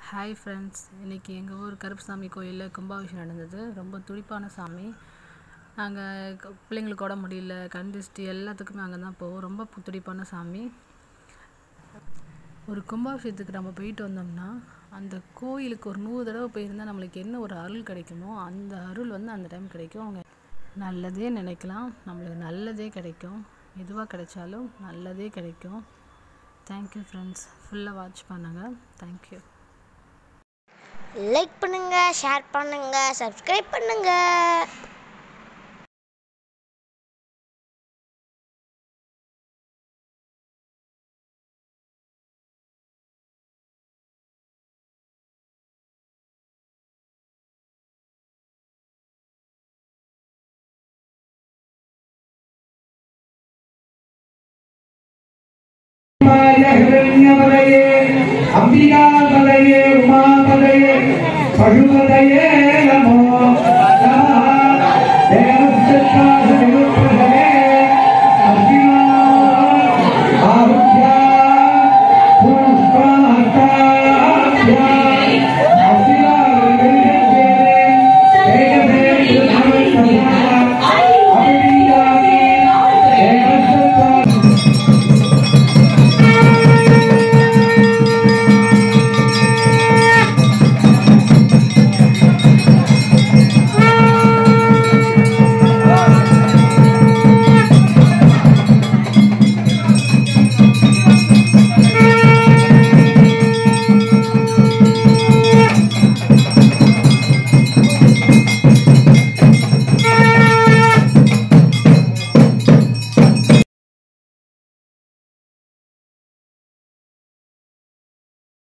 hi friends இன்றைக்கி எங்கள் ஊர் கருப்புசாமி கோயிலில் கும்பாபிஷேகம் நடந்தது ரொம்ப துடிப்பான சாமி நாங்கள் பிள்ளைங்களுக்கு உடம்பு முடியல கண் திருஷ்டி எல்லாத்துக்குமே அங்கே தான் போவோம் ரொம்ப பு- துடிப்பான சாமி ஒரு கும்பாபிஷேகத்துக்கு நம்ம போயிட்டு வந்தோம்னா அந்த கோயிலுக்கு ஒரு நூறு தடவை போயிருந்தால் நம்மளுக்கு என்ன ஒரு அருள் கிடைக்குமோ அந்த அருள் வந்து அந்த டைம் கிடைக்கும் அவங்க நல்லதே நினைக்கலாம் நம்மளுக்கு நல்லதே கிடைக்கும் எதுவாக கிடைச்சாலும் நல்லதே கிடைக்கும் தேங்க்யூ ஃப்ரெண்ட்ஸ் ஃபுல்லாக வாட்ச் பண்ணுங்கள் தேங்க்யூ லைக் பண்ணுங்க ஷேர் பண்ணுங்க சப்ஸ்கிரைப் பண்ணுங்க हिरण्यपदये अम्बिकापदये उमापदये पशुपदये